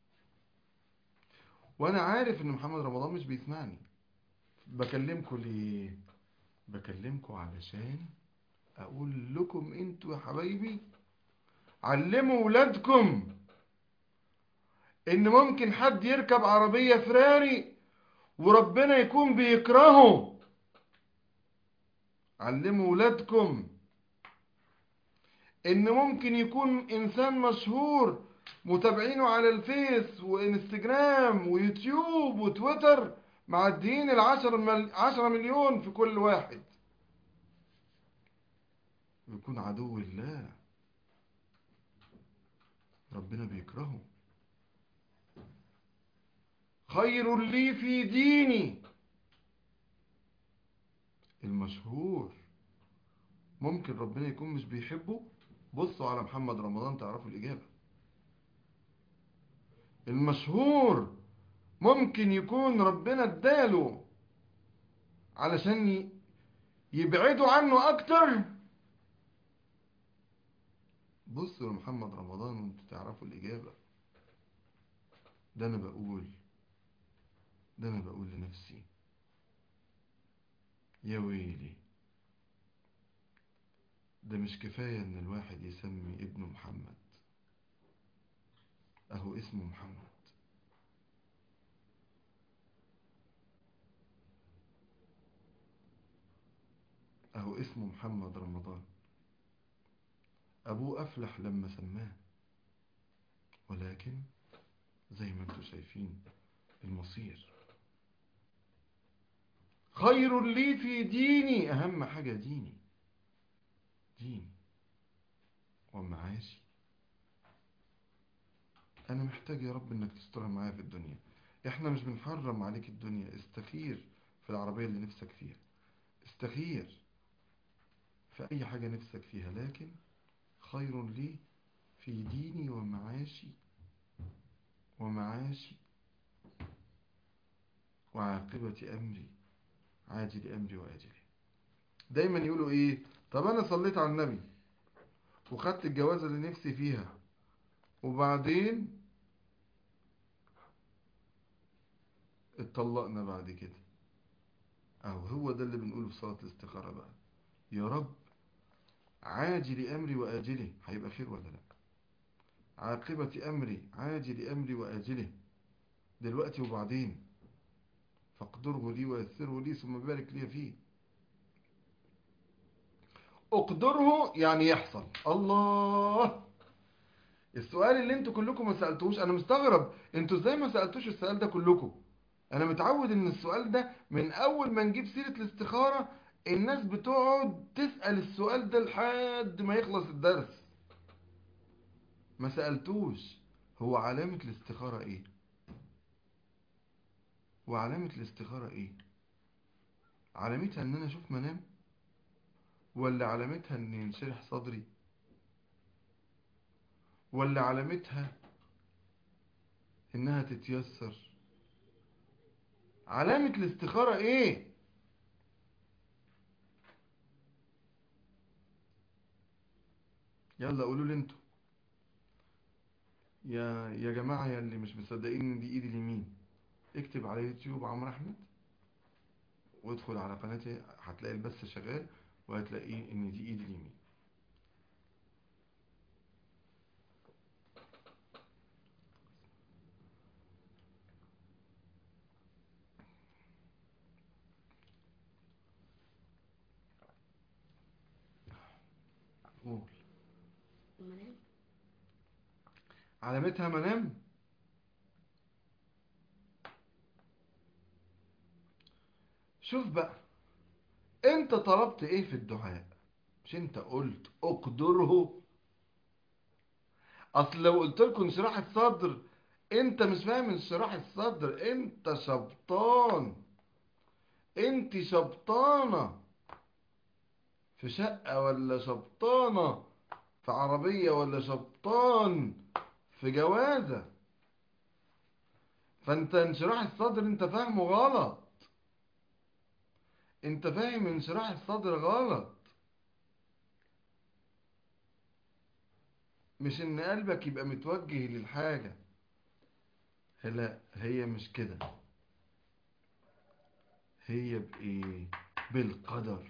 وانا عارف ان محمد رمضان مش بيسمعني بكلمكم ليه بكلمكم علشان اقول لكم انتوا يا حبايبي علموا ولادكم ان ممكن حد يركب عربية فراري وربنا يكون بيكرهه علموا ولادكم ان ممكن يكون انسان مشهور متابعينه على الفيس وانستجرام ويوتيوب وتويتر معديين العشر مل... عشرة مليون في كل واحد ويكون عدو الله ربنا بيكرهه خير لي في ديني المشهور ممكن ربنا يكون مش بيحبه بصوا على محمد رمضان تعرفوا الإجابة المشهور ممكن يكون ربنا اداله علشان ي- يبعدوا عنه أكتر بصوا لمحمد رمضان وانتوا تعرفوا الإجابة ده أنا بقول ده أنا بقول لنفسي يا ويلي ده مش كفاية ان الواحد يسمي ابنه محمد اهو اسمه محمد اهو اسمه محمد رمضان ابوه افلح لما سماه ولكن زي ما انتم شايفين المصير خير لي في ديني اهم حاجة ديني دين ومعاشي انا محتاج يا رب انك تسترها معايا في الدنيا احنا مش بنحرم عليك الدنيا استخير في العربية اللي نفسك فيها استخير في اي حاجة نفسك فيها لكن خير لي في ديني ومعاشي ومعاشي وعاقبة امري عاجل امري واجله دايما يقولوا ايه طب انا صليت على النبي وخدت الجوازة اللي نفسي فيها وبعدين اتطلقنا بعد كده اهو هو ده اللي بنقوله في صلاة الاستخارة بقى يا رب عاجل امري واجله هيبقى خير ولا لا عاقبة امري عاجل امري واجله دلوقتي وبعدين فاقدره لي ويسره لي ثم بارك لي فيه اقدره يعني يحصل الله السؤال اللي انتوا كلكم ما سألتوش انا مستغرب انتوا ازاي ما سألتوش السؤال ده كلكم انا متعود ان السؤال ده من اول ما نجيب سيرة الاستخارة الناس بتقعد تسأل السؤال ده لحد ما يخلص الدرس ما سألتوش هو علامة الاستخارة ايه وعلامة الاستخارة ايه علامتها ان انا اشوف منام ولا علامتها ان ينشرح صدري ولا علامتها انها تتيسر علامة الاستخارة ايه يلا قولوا لي انتوا يا يا جماعة يا اللي مش مصدقين ان دي ايدي اليمين اكتب على يوتيوب عمرو احمد وادخل على قناتي هتلاقي البث شغال وهتلاقيه ان دي ايدي اليمين قول المنام علامتها منام شوف بقى انت طلبت ايه في الدعاء مش انت قلت اقدره اصل لو قلت لكم انشراح الصدر انت مش فاهم انشراح الصدر انت شبطان انت شبطانة في شقة ولا شبطانة في عربية ولا شبطان في جوازة فانت انشراح الصدر انت فاهمه غلط انت فاهم انشراح الصدر غلط مش ان قلبك يبقى متوجه للحاجة لا هي مش كده هي بايه بالقدر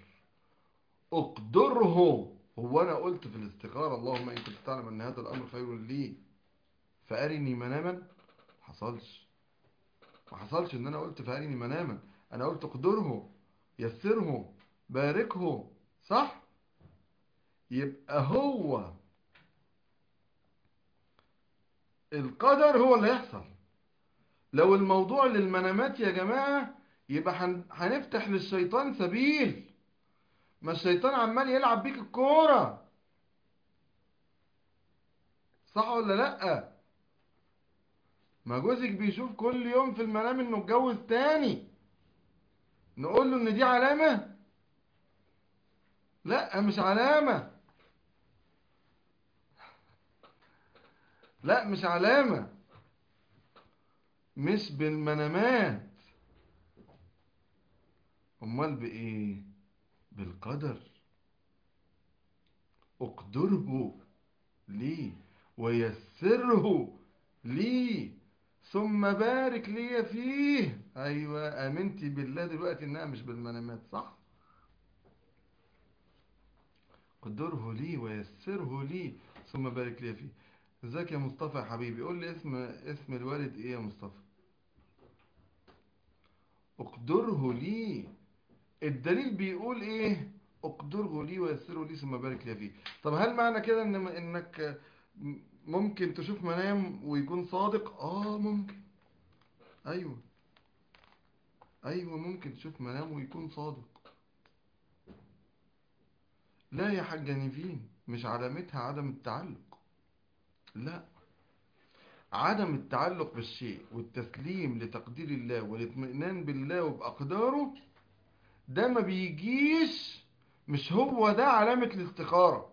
اقدره هو انا قلت في الاستخارة اللهم ان كنت تعلم ان هذا الامر خير لي فارني مناما ما حصلش ما حصلش ان انا قلت فارني مناما انا قلت اقدره يسره باركه صح يبقى هو القدر هو اللي يحصل لو الموضوع للمنامات يا جماعة يبقى هن- هنفتح للشيطان سبيل ما الشيطان عمال يلعب بيك الكورة صح ولا لأ ما جوزك بيشوف كل يوم في المنام انه اتجوز تاني نقول له ان دي علامة لا مش علامة لا مش علامة مش بالمنامات امال بايه بالقدر اقدره لي ويسره لي ثم بارك لي فيه ايوه امنتي بالله دلوقتي انها مش بالمنامات صح قدره لي ويسره لي ثم بارك لي فيه ازيك يا مصطفى يا حبيبي قول لي اسم اسم الوالد ايه يا مصطفى اقدره لي الدليل بيقول ايه اقدره لي ويسره لي ثم بارك لي فيه طب هل معنى كده ان انك ممكن تشوف منام ويكون صادق اه ممكن ايوه ايوه ممكن تشوف منام ويكون صادق لا يا حاجة نيفين مش علامتها عدم التعلق لا عدم التعلق بالشيء والتسليم لتقدير الله والاطمئنان بالله وبأقداره ده ما بيجيش مش هو ده علامة الاستخارة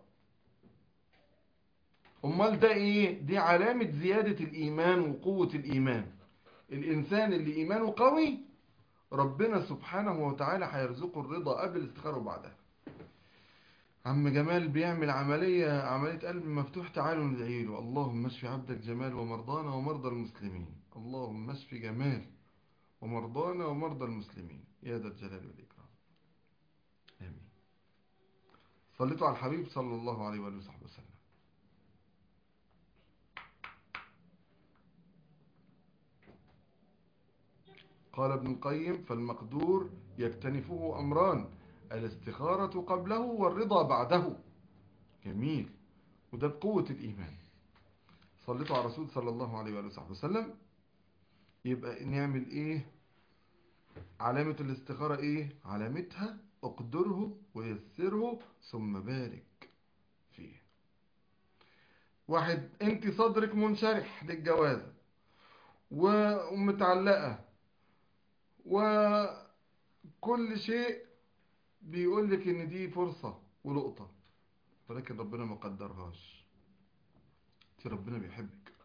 امال ده ايه دي علامة زيادة الايمان وقوة الايمان الانسان اللي ايمانه قوي ربنا سبحانه وتعالى هيرزقه الرضا قبل الاستخارة وبعدها عم جمال بيعمل عملية عملية قلب مفتوح تعالوا ندعي له اللهم اشف عبدك جمال ومرضانا ومرضى المسلمين اللهم اشف جمال ومرضانا ومرضى المسلمين يا ذا الجلال والإكرام آمين صليتوا على الحبيب صلى الله عليه وآله وصحبه وسلم قال ابن القيم فالمقدور يكتنفه أمران الاستخارة قبله والرضا بعده جميل وده بقوة الإيمان صليتوا على رسول صلى الله عليه وآله وصحبه وسلم يبقى نعمل إيه علامة الاستخارة إيه علامتها اقدره ويسره ثم بارك فيه واحد انت صدرك منشرح للجوازة ومتعلقة وكل شيء بيقول لك ان دي فرصة ولقطة ولكن ربنا ما قدرهاش انت ربنا بيحبك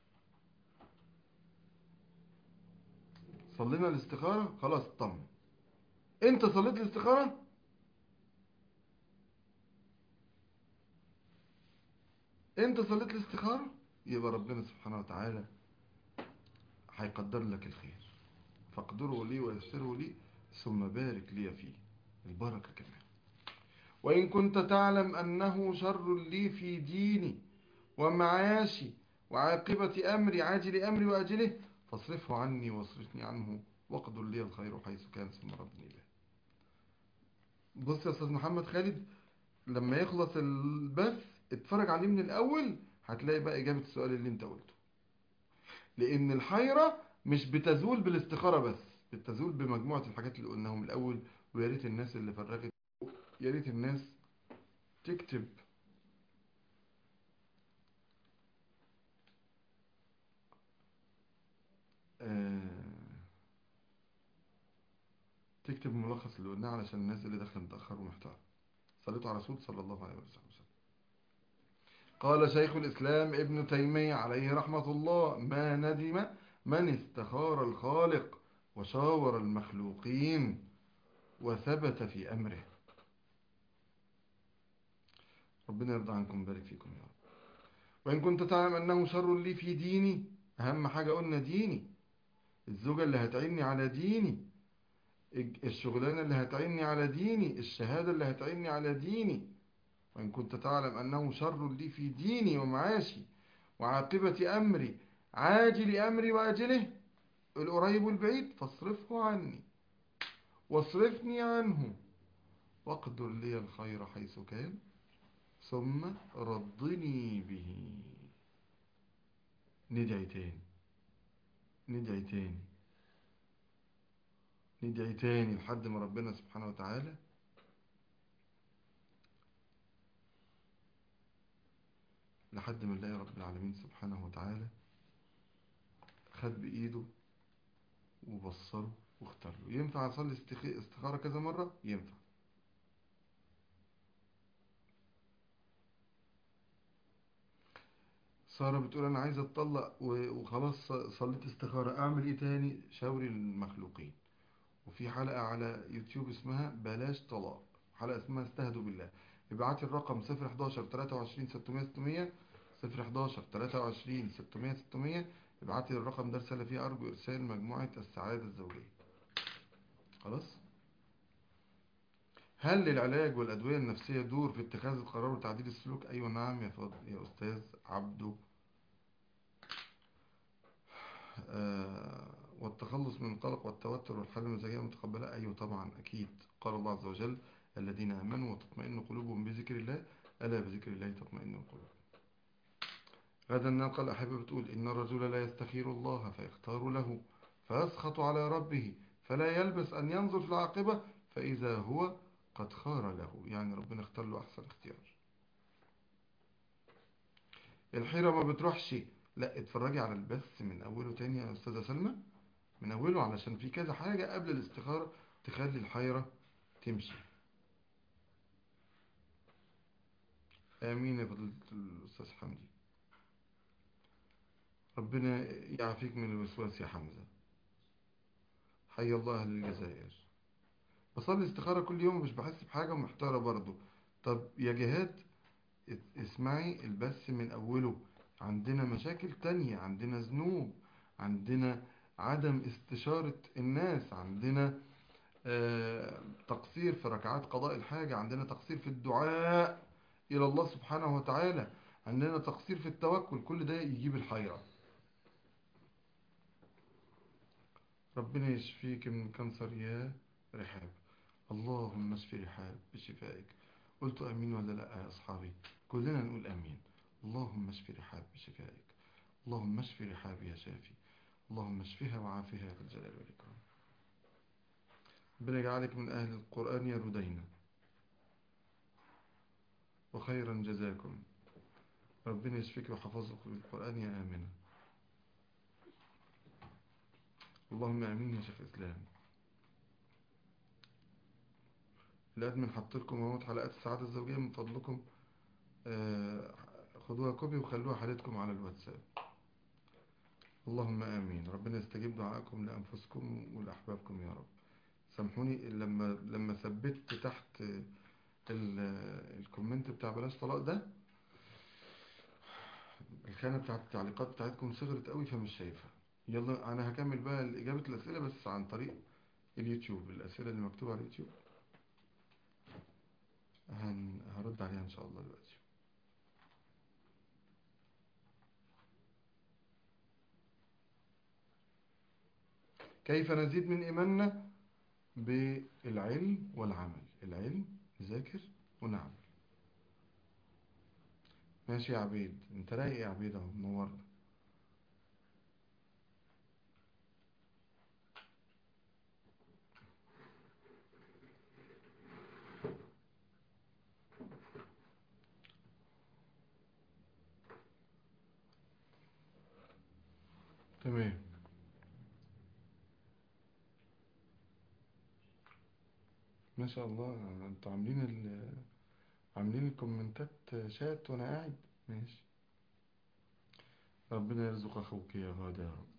صلينا الاستخارة خلاص طمن انت صليت الاستخارة انت صليت الاستخارة يبقى ربنا سبحانه وتعالى هيقدر لك الخير فاقدره لي ويسره لي ثم بارك لي فيه البركة كمان وإن كنت تعلم أنه شر لي في ديني ومعاشي وعاقبة أمري عاجل أمري وأجله فاصرفه عني واصرفني عنه واقدر لي الخير حيث كان ثم ردني به بص يا أستاذ محمد خالد لما يخلص البث اتفرج عليه من الأول هتلاقي بقى إجابة السؤال اللي انت قلته لأن الحيرة مش بتزول بالاستخارة بس بتزول بمجموعة الحاجات اللي قلناهم الأول ويا ريت الناس اللي فرغت يا ريت الناس تكتب آه، تكتب الملخص اللي قلناه علشان الناس اللي داخله متأخر ومحتار صليتوا على رسول صلى الله عليه وسلم قال شيخ الإسلام ابن تيمية عليه رحمة الله ما ندم من استخار الخالق وشاور المخلوقين وثبت في أمره ربنا يرضى عنكم ويبارك فيكم يا رب وإن كنت تعلم أنه شر لي في ديني أهم حاجة قلنا ديني الزوجة اللي هتعيني على ديني الشغلانة اللي هتعيني على ديني الشهادة اللي هتعيني على ديني وإن كنت تعلم أنه شر لي في ديني ومعاشي وعاقبة أمري عاجل أمري وأجله القريب والبعيد فاصرفه عني واصرفني عنه واقدر لي الخير حيث كان ثم ردني به ندعي تاني ندعي تاني ندعي تاني لحد ما ربنا سبحانه وتعالى لحد ما نلاقي رب العالمين سبحانه وتعالى خد بإيده وبصره واختار له ينفع أصلي استخ- استخارة كذا مرة ينفع سارة بتقول أنا عايزة أتطلق و- وخلاص صليت استخارة أعمل إيه تاني شاوري المخلوقين وفي حلقة على يوتيوب اسمها بلاش طلاق حلقة اسمها استهدوا بالله ابعتي الرقم 011 23 600 600 011 23 600 600 ابعتي الرقم ده رسالة فيه أرجو إرسال مجموعة السعادة الزوجية خلاص هل للعلاج والأدوية النفسية دور في اتخاذ القرار وتعديل السلوك أيوة نعم يا فضل يا أستاذ عبده آه والتخلص من القلق والتوتر والحالة المزاجية المتقبلة أيوة طبعا أكيد قال الله عز وجل الذين آمنوا وتطمئن قلوبهم بذكر الله ألا بذكر الله تطمئن القلوب غدا نلقى الأحبة بتقول إن الرجل لا يستخير الله فيختار له فيسخط على ربه فلا يلبس أن ينظر في العاقبة فإذا هو قد خار له يعني ربنا اختار له أحسن اختيار الحيرة ما بتروحش لا اتفرجي على البث من أوله تاني يا أستاذة سلمى من أوله علشان في كذا حاجة قبل الاستخارة تخلي الحيرة تمشي آمين يا فضيلة الأستاذ حمدي ربنا يعافيك من الوسواس يا حمزة حي الله أهل الجزائر بصلي استخارة كل يوم مش بحس بحاجة ومحتارة برضو طب يا جهاد اسمعي البث من أوله عندنا مشاكل تانية عندنا ذنوب عندنا عدم استشارة الناس عندنا آه تقصير في ركعات قضاء الحاجة عندنا تقصير في الدعاء إلى الله سبحانه وتعالى عندنا تقصير في التوكل كل ده يجيب الحيرة ربنا يشفيك من كانسر يا رحاب اللهم اشف رحاب بشفائك قلت امين ولا لا يا اصحابي كلنا نقول امين اللهم اشف رحاب بشفائك اللهم اشف رحاب يا شافي اللهم اشفها وعافها في الجلال والاكرام ربنا يجعلك من اهل القران يا ردينا وخيرا جزاكم ربنا يشفيك ويحفظك بالقران يا امنه اللهم امين يا شيخ اسلام الادمن حط لكم اهوت حلقات السعاده الزوجيه من فضلكم آه خدوها كوبي وخلوها حالتكم على الواتساب اللهم امين ربنا يستجيب دعائكم لانفسكم ولاحبابكم يا رب سامحوني لما لما ثبت تحت الكومنت بتاع بلاش طلاق ده الخانه بتاعت التعليقات بتاعتكم صغرت قوي فمش شايفها يلا انا هكمل بقى اجابه الاسئله بس عن طريق اليوتيوب الاسئله اللي مكتوبه على اليوتيوب هن... هرد عليها ان شاء الله دلوقتي كيف نزيد من ايماننا بالعلم والعمل العلم نذاكر ونعمل ماشي يا عبيد انت رايق يا عبيد اهو منورنا تمام ما شاء الله انتوا عاملين ال عاملين الكومنتات شات وانا قاعد ماشي ربنا يرزق اخوك يا غادة يا رب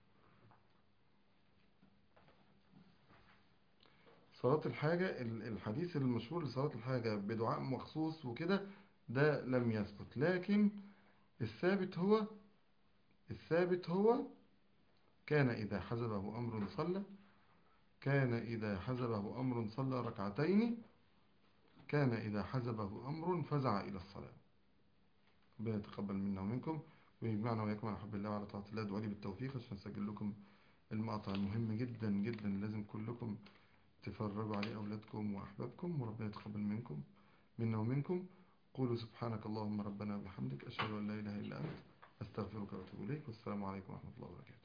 صلاة الحاجة ال- الحديث المشهور لصلاة الحاجة بدعاء مخصوص وكده ده لم يثبت لكن الثابت هو الثابت هو كان إذا حزبه أمر صلى كان إذا حزبه أمر صلى ركعتين كان إذا حزبه أمر فزع إلى الصلاة ربنا يتقبل منا ومنكم ويجمعنا وإياكم على حب الله وعلى طاعة الله دعوا لي بالتوفيق عشان أسجل لكم المقطع المهم جدا جدا لازم كلكم تفرجوا عليه أولادكم وأحبابكم وربنا يتقبل منكم منا ومنكم قولوا سبحانك اللهم ربنا وبحمدك أشهد أن لا إله إلا أنت أستغفرك وأتوب إليك والسلام عليكم ورحمة الله وبركاته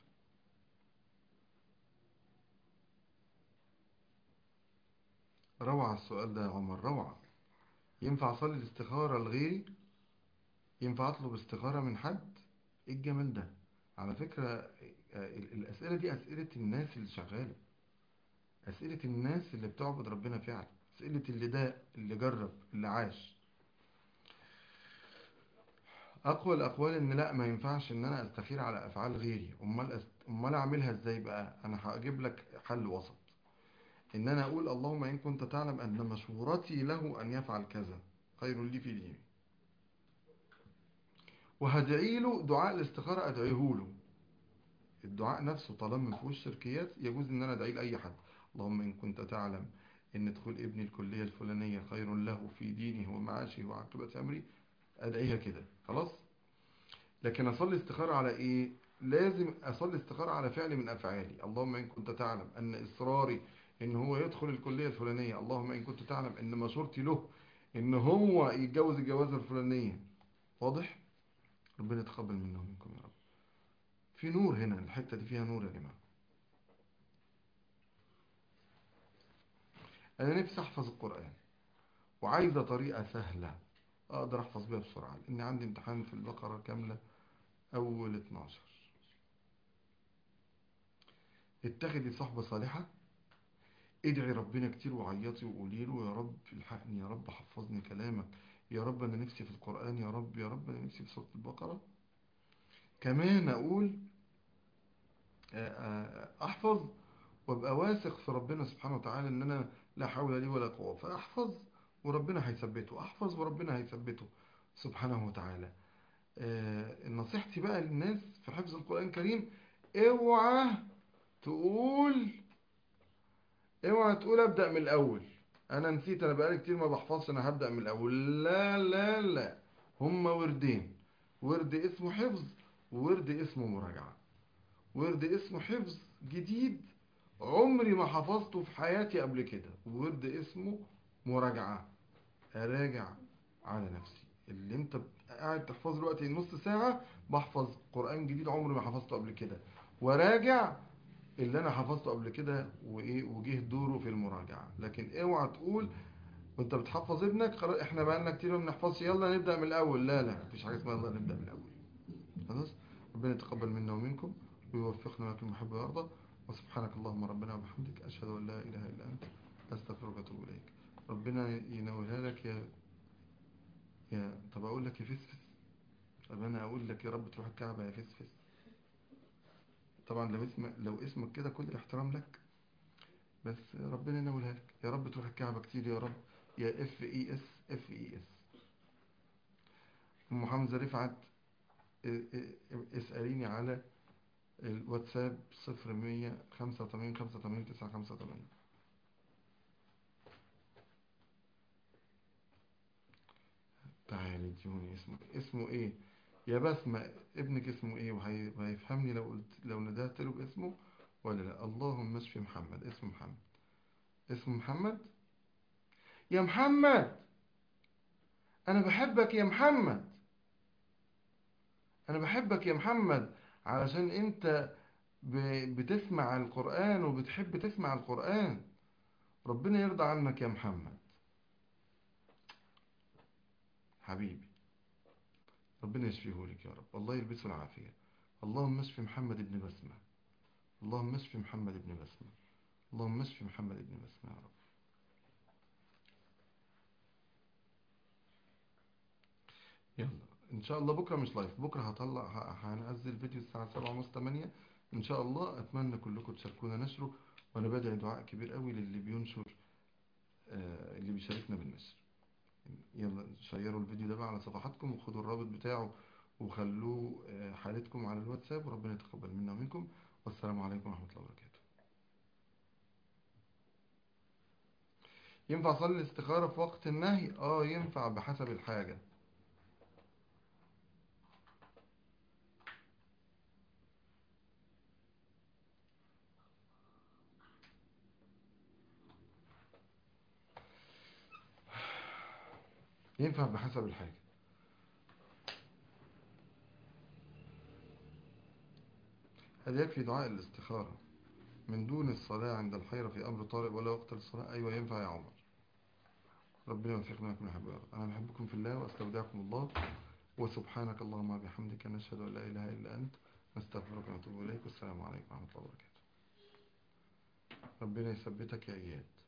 روعة السؤال ده يا عمر روعة ينفع أصلي الاستخارة لغيري ينفع أطلب استخارة من حد إيه الجمال ده على فكرة آه، ال- الأسئلة دي أسئلة الناس اللي شغالة أسئلة الناس اللي بتعبد ربنا فعلا أسئلة اللي ده اللي جرب اللي عاش أقوى الأقوال إن لا ما ينفعش إن أنا أستخير على أفعال غيري أمال أست... أمال أعملها إزاي بقى أنا هجيب لك حل وسط إن أنا أقول اللهم إن كنت تعلم أن مشورتي له أن يفعل كذا خير لي في ديني وهدعي له دعاء الاستخارة أدعيه له الدعاء نفسه طالما ما فيهوش شركيات يجوز إن أنا أدعيه لأي حد اللهم إن كنت تعلم إن دخول ابني الكلية الفلانية خير له في دينه ومعاشه وعاقبة أمري أدعيها كده خلاص لكن أصلي استخارة على إيه لازم أصلي استخارة على فعل من أفعالي اللهم إن كنت تعلم أن إصراري إن هو يدخل الكلية الفلانية اللهم إن كنت تعلم أن مشورتي له إن هو يتجوز الجوازة الفلانية واضح ربنا يتقبل منا ومنكم يا رب في نور هنا الحتة دي فيها نور يا جماعة أنا نفسي أحفظ القرآن وعايزة طريقة سهلة أقدر أحفظ بيها بسرعة لأن عندي امتحان في البقرة كاملة أول 12 اتخذي صحبة صالحة ادعي ربنا كتير وعيطي وقولي له يا رب الحقني يا رب حفظني كلامك يا رب أنا نفسي في القرآن يا رب يا رب أنا نفسي في سورة البقرة كمان أقول آه، آه، أحفظ وابقى واثق في ربنا سبحانه وتعالى ان انا لا حول لي ولا قوة فاحفظ وربنا هيثبته احفظ وربنا هيثبته سبحانه وتعالى آه، نصيحتي بقى للناس في حفظ القرآن الكريم اوعى تقول اوعى تقول ابدأ من الاول انا نسيت انا بقالي كتير ما بحفظش انا هبدأ من الاول لا لا لا هما وردين ورد اسمه حفظ وورد اسمه مراجعة ورد اسمه حفظ جديد عمري ما حفظته في حياتي قبل كده وورد اسمه مراجعة أراجع على نفسي اللي انت قاعد تحفظ دلوقتي نص ساعة بحفظ قرآن جديد عمري ما حفظته قبل كده وراجع اللي انا حفظته قبل كده وايه وجه دوره في المراجعة لكن اوعى تقول وانت بتحفظ ابنك خلاص احنا بقالنا كتير ما بنحفظش يلا نبدأ من الاول لا لا مفيش حاجة اسمها يلا نبدأ من الاول خلاص ربنا يتقبل منا ومنكم ويوفقنا لكم محب ويرضى وسبحانك اللهم ربنا وبحمدك أشهد أن لا إله إلا أنت أستغفرك وأتوب إليك ربنا ينولها لك يا يا طب أقول لك يا فسفس طب أنا أقول لك يا رب تروح الكعبة يا فسفس طبعا لو اسم لو اسمك كده كل الاحترام لك بس ربنا ينولها لك يا رب تروح الكعبة كتير يا رب يا اف اي اس اف اي اس ام حمزة رفعت ا- ا- اسأليني على الواتساب صفر مية خمسة وتمانين خمسة وتمانين تسعة خمسة وتمانين تعالي اديوني اسمه اسمه ايه يا بسمة ابنك اسمه ايه وهي- وهيفهمني لو قلت لو ندهت له باسمه ولا لا اللهم اشفي محمد اسمه محمد اسمه محمد يا محمد انا بحبك يا محمد انا بحبك يا محمد علشان انت ب- بتسمع القرآن وبتحب تسمع القرآن ربنا يرضى عنك يا محمد حبيبي ربنا يشفيه لك يا رب الله يلبسه العافية اللهم اشف محمد ابن بسمة اللهم اشف محمد ابن بسمة اللهم اشف محمد ابن بسمة يا رب يلا ان شاء الله بكره مش لايف بكره هطلع ه- هنزل فيديو الساعه 7 ونص 8 ان شاء الله اتمنى كلكم تشاركونا نشره وانا بدعي دعاء كبير قوي للي بينشر آه، اللي بيشاركنا بالنشر يلا شيروا الفيديو ده بقى على صفحاتكم وخدوا الرابط بتاعه وخلوه آه، حالتكم على الواتساب وربنا يتقبل منا ومنكم والسلام عليكم ورحمة الله وبركاته ينفع اصلي الاستخارة في وقت النهي اه ينفع بحسب الحاجة ينفع بحسب الحاجة هل يكفي دعاء الاستخارة من دون الصلاة عند الحيرة في أمر طارئ ولا وقت الصلاة أيوة ينفع يا عمر ربنا يوفقنا ويكون حبيب أنا بحبكم في الله وأستودعكم الله وسبحانك اللهم وبحمدك نشهد أن لا إله إلا أنت نستغفرك ونتوب إليك والسلام عليكم ورحمة الله وبركاته ربنا يثبتك يا إياد